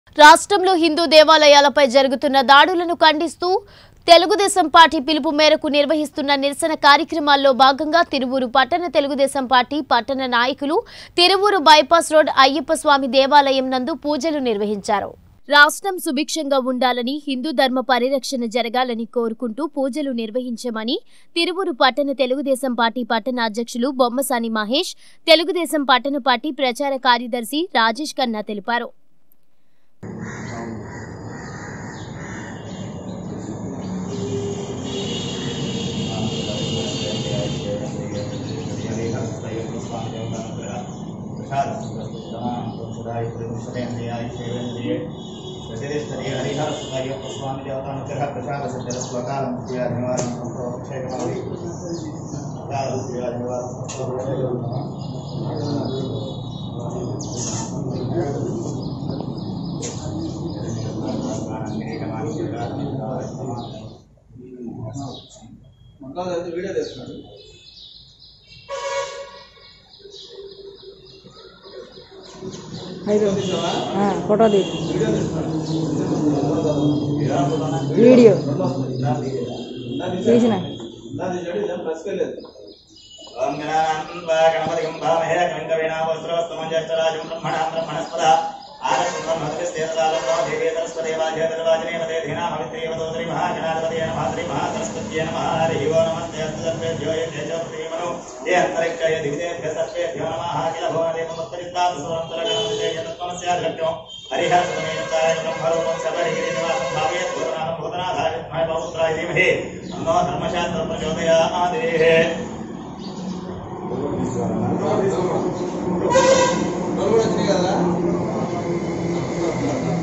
రాష్ట్రంలో హిందూ దేవాలయాలపై జరుగుతున్న దాడులను ఖండిస్తూ తెలుగుదేశం పార్టీ పిలుపు మేరకు నిర్వహిస్తున్న నిరసన కార్యక్రమాల్లో భాగంగా తిరువూరు పట్టణ తెలుగుదేశం పార్టీ పట్టణ నాయకులు తిరువూరు బైపాస్ రోడ్ అయ్యప్ప స్వామి దేవాలయం నందు పూజలు నిర్వహించారు రాష్ట్రం సుభిక్షంగా ఉండాలని హిందూ ధర్మ పరిరక్షణ జరగాలని కోరుకుంటూ పూజలు నిర్వహించమని తిరువురు పట్టణ తెలుగుదేశం పార్టీ పట్టణ అధ్యక్షులు బొమ్మసాని మహేష్ తెలుగుదేశం పట్టణ పార్టీ ప్రచార కార్యదర్శి రాజేష్ ఖన్నా తెలిపారు మొత్తం కలిసి వీడియో తెస్తున్నాడు ఐదు తీసావా ఆ, ఫోటో తీసి వీడియో తెస్తున్నాడు వీడియో ఇందా తీసిన ఇందా తీసాడు ఇదేం ప్రెస్కి వెళ్ళలేదు ఓం గణానాన్వా గణపతిగం భామహే కవింకవీణావస్త్రవస్తమంజస్తరాజం బ్రహ్మణాం బ్రహ్మణస్పద ఆరస్బ్రహ్మదృష్టేతదాలో దేవే సరస్వదేవాజేతర్వాజనే ధీనామవిత్రేవదోదరి మహాగణాధిపతే నమః శ్రీ మహాసరస్వత్యే నమః హరి ఓ నమస్తే అస్తర్వేభ్యో యజ్ఞేశ్వరీమను ఏ అంతరిక్షయ దివిదేభ్య సర్వేభ్యో నమః అఖిల భువనదేవముత్తరిస్తాత్ సురంతరగణముదయజనత్వమస్యాధిలక్ష్యం హరిహరసుతమేతాయ బ్రహ్మరూపం శబరిగిరినివాసం భావేత్ భూతనాథం భూతనాథాయ విద్మహే పవిత్రాయ ధీమహి తన్నో ధర్మశాస్త్ర ప్రచోదయాదేహే డోర్ కూడా వచ్చినాయి కదా